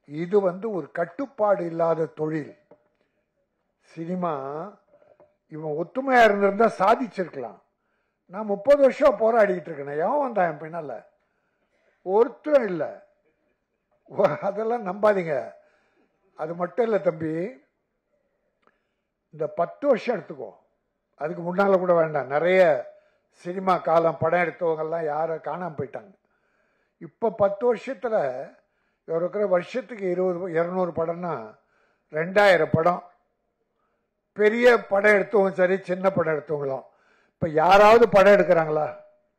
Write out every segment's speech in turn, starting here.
இது வந்து ஒரு கட்டுப்பாடு இல்லாத தொழில் சினிமா இவன் ஒத்துமையா இருந்திருந்தா சாதிச்சிருக்கலாம் நான் முப்பது வருஷம் போராடிட்டு இருக்கேன் எவன் வந்தான் என் பின்னால ஒருத்தரும் இல்லை அதெல்லாம் நம்பாதீங்க அது மட்டும் இல்லை தம்பி இந்த பத்து வருஷம் எடுத்துக்கோ அதுக்கு முன்னால கூட வேண்டாம் நிறைய சினிமா காலம் படம் எடுத்தவங்கெல்லாம் யாரும் காணாம போயிட்டாங்க இப்போ பத்து வருஷத்தில் இருக்கிற வருஷத்துக்கு இருபது இரநூறு படம்னா ரெண்டாயிரம் படம் பெரிய படம் எடுத்தவங்க சரி சின்ன படம் எடுத்தவங்களும் இப்போ யாராவது படம் எடுக்கிறாங்களா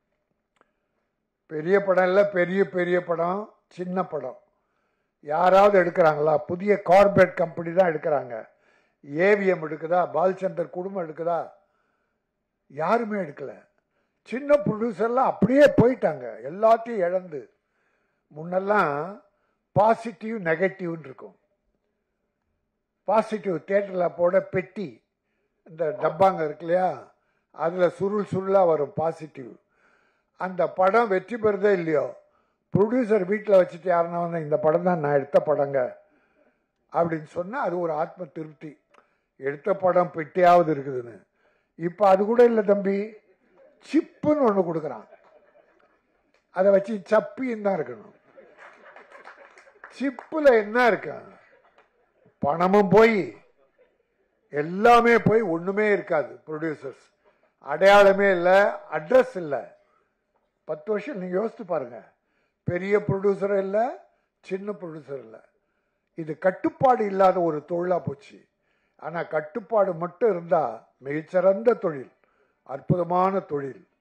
பெரிய படம் இல்லை பெரிய பெரிய படம் சின்ன படம் யாராவது எடுக்கிறாங்களா புதிய கார்பரேட் கம்பெனி தான் எடுக்கிறாங்க ஏவிஎம் எடுக்குதா பால்சந்தர் குடும்பம் எடுக்குதா யாருமே எடுக்கல சின்ன ப்ரொடியூசர்லாம் அப்படியே போயிட்டாங்க எல்லாத்தையும் இழந்து முன்னெல்லாம் பாசிட்டிவ் நெகட்டிவ்னு இருக்கும் பாசிட்டிவ் தேட்டரில் போட பெட்டி இந்த டப்பாங்க இருக்கு இல்லையா அதில் சுருள் சுருளாக வரும் பாசிட்டிவ் அந்த படம் வெற்றி பெறுதே இல்லையோ ப்ரொடியூசர் வீட்டில் வச்சுட்டு யாருன்னா வந்து இந்த படம் தான் நான் எடுத்த படங்க அப்படின்னு சொன்னால் அது ஒரு ஆத்ம திருப்தி எடுத்த படம் பெட்டியாவது இருக்குதுன்னு இப்போ அது கூட இல்லை தம்பி சிப்புன்னு ஒன்று கொடுக்குறான் அதை வச்சு சப்பின்னு தான் இருக்கணும் சிப்பில் என்ன இருக்கு பணமும் போய் எல்லாமே போய் ஒண்ணுமே இருக்காது ப்ரொடியூசர்ஸ் அடையாளமே இல்லை அட்ரஸ் இல்லை பத்து வருஷம் நீங்க யோசித்து பாருங்க பெரிய ப்ரொடியூசர் இல்லை சின்ன ப்ரொடியூசர் இல்லை இது கட்டுப்பாடு இல்லாத ஒரு தொழிலா போச்சு ஆனா கட்டுப்பாடு மட்டும் இருந்தா மிகச்சிறந்த தொழில் அற்புதமான தொழில்